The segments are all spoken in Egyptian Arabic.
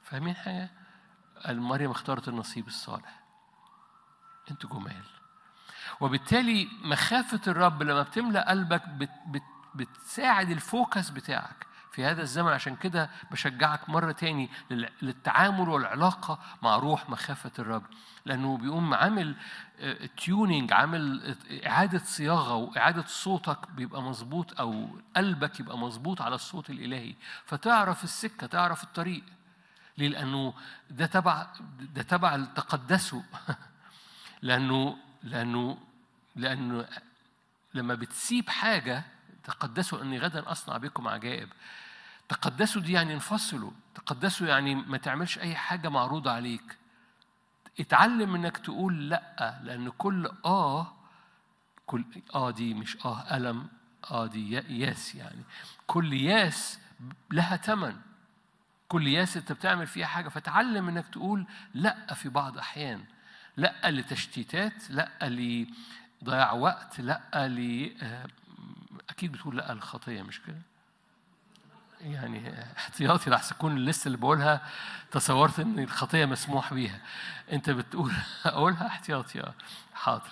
فاهمين حاجة؟ قال مريم اختارت النصيب الصالح انتوا جمال وبالتالي مخافة الرب لما بتملأ قلبك بت بت بتساعد الفوكس بتاعك في هذا الزمن عشان كده بشجعك مرة تاني لل- للتعامل والعلاقة مع روح مخافة الرب لأنه بيقوم عامل تيونينج عامل إعادة صياغة وإعادة صوتك بيبقى مظبوط أو قلبك يبقى مظبوط على الصوت الإلهي فتعرف السكة تعرف الطريق ليه؟ لأنه ده تبع ده تبع التقدسه لأنه لأنه لأنه لما بتسيب حاجة تقدسوا أني غدا أصنع بكم عجائب تقدسوا دي يعني انفصلوا تقدسوا يعني ما تعملش أي حاجة معروضة عليك اتعلم انك تقول لا لان كل اه كل اه دي مش اه الم اه دي يا- ياس يعني كل ياس لها ثمن كل ياس انت بتعمل فيها حاجه فتعلم انك تقول لا في بعض احيان لا لتشتيتات لا لضياع وقت لا ل آه، اكيد بتقول لا للخطيه مش كده يعني احتياطي لحسن اكون لسه اللي بقولها تصورت ان الخطيه مسموح بيها انت بتقول اقولها احتياطي اه حاضر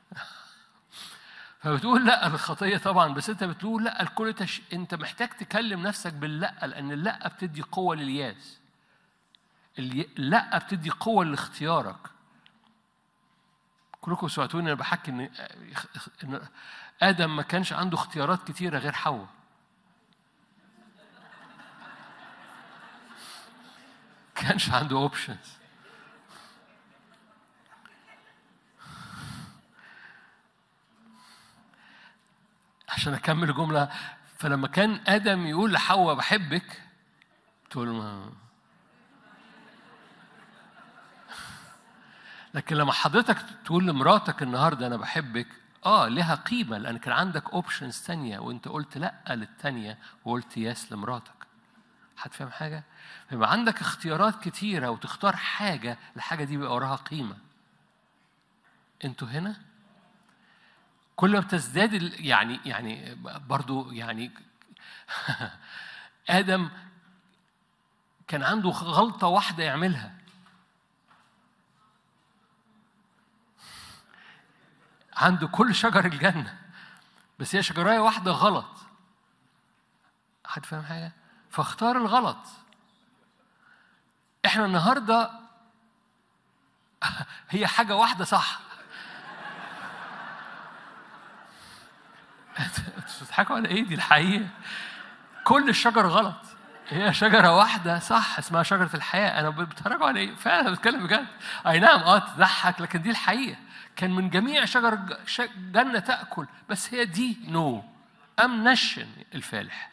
فبتقول لا للخطيه طبعا بس انت بتقول لا الكل تش... انت محتاج تكلم نفسك باللا لان اللا بتدي قوه للياس الي- اللا بتدي قوه لاختيارك كلكم سمعتوني انا بحكي ان ان ادم ما كانش عنده اختيارات كتيره غير حواء كانش عنده اوبشنز عشان اكمل الجمله فلما كان ادم يقول لحواء بحبك تقول ما لكن لما حضرتك تقول لمراتك النهارده انا بحبك اه لها قيمه لان كان عندك اوبشنز تانية وانت قلت لا للتانية وقلت يس لمراتك هتفهم حاجه؟ يبقى عندك اختيارات كتيره وتختار حاجه الحاجه دي بيبقى وراها قيمه انتوا هنا كل ما بتزداد ال- يعني يعني برضو يعني ادم كان عنده غلطه واحده يعملها عنده كل شجر الجنة بس هي شجراية واحدة غلط حد فاهم حاجة؟ فاختار الغلط احنا النهاردة هي حاجة واحدة صح بتضحكوا على ايه دي الحقيقة كل الشجر غلط هي شجرة واحدة صح اسمها شجرة الحياة أنا بتفرجوا على إيه؟ فعلا بتكلم بجد أي نعم أه تضحك لكن دي الحقيقة كان من جميع شجر ج- ش- جنة تأكل بس هي دي نو أم نشن الفالح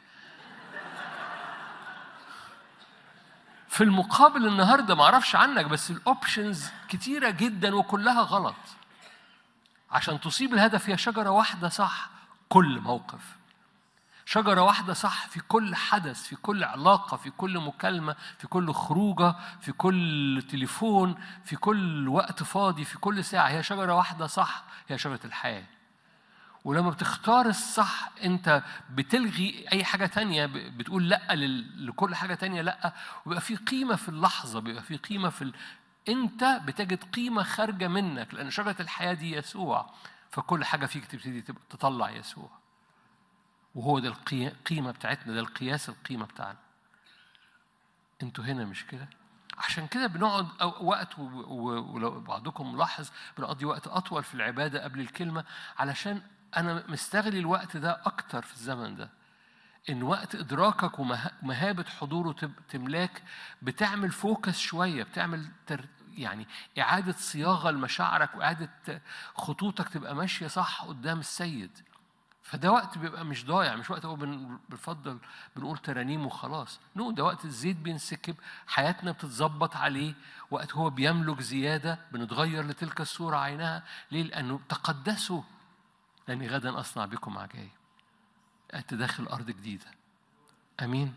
في المقابل النهارده ما اعرفش عنك بس الاوبشنز كتيره جدا وكلها غلط عشان تصيب الهدف هي شجره واحده صح كل موقف شجرة واحدة صح في كل حدث في كل علاقة في كل مكالمة في كل خروجة في كل تليفون في كل وقت فاضي في كل ساعة هي شجرة واحدة صح هي شجرة الحياة ولما بتختار الصح انت بتلغي اي حاجة تانية ب- بتقول لا لل- لكل حاجة تانية لا ويبقى في قيمة في اللحظة بيبقى في قيمة في ال... انت بتجد قيمة خارجة منك لان شجرة الحياة دي يسوع فكل حاجة فيك تبتدي تب- تطلع يسوع وهو ده القي- القيمة بتاعتنا ده القياس القيمة بتاعنا انتوا هنا مش كده عشان كده بنقعد أو- وقت و- و- ولو بعضكم ملاحظ بنقضي وقت أطول في العبادة قبل الكلمة علشان أنا مستغل الوقت ده أكتر في الزمن ده إن وقت إدراكك ومهابة حضوره تب- تملاك بتعمل فوكس شوية بتعمل تر يعني إعادة صياغة لمشاعرك وإعادة خطوطك تبقى ماشية صح قدام السيد فده وقت بيبقى مش ضايع مش وقت هو بن- بنفضل بنقول ترانيم وخلاص نو ده وقت الزيت بينسكب حياتنا بتتظبط عليه وقت هو بيملك زيادة بنتغير لتلك الصورة عينها ليه لأنه تقدسوا لأني غدا أصنع بكم عجائب أنت داخل أرض جديدة أمين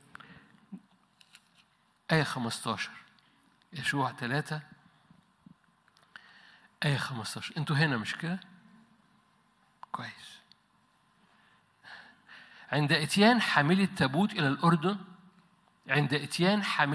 آية 15 يشوع ثلاثة آية 15 أنتوا هنا مش كده؟ كويس عند اتيان حامل التابوت الى الاردن عند اتيان حامل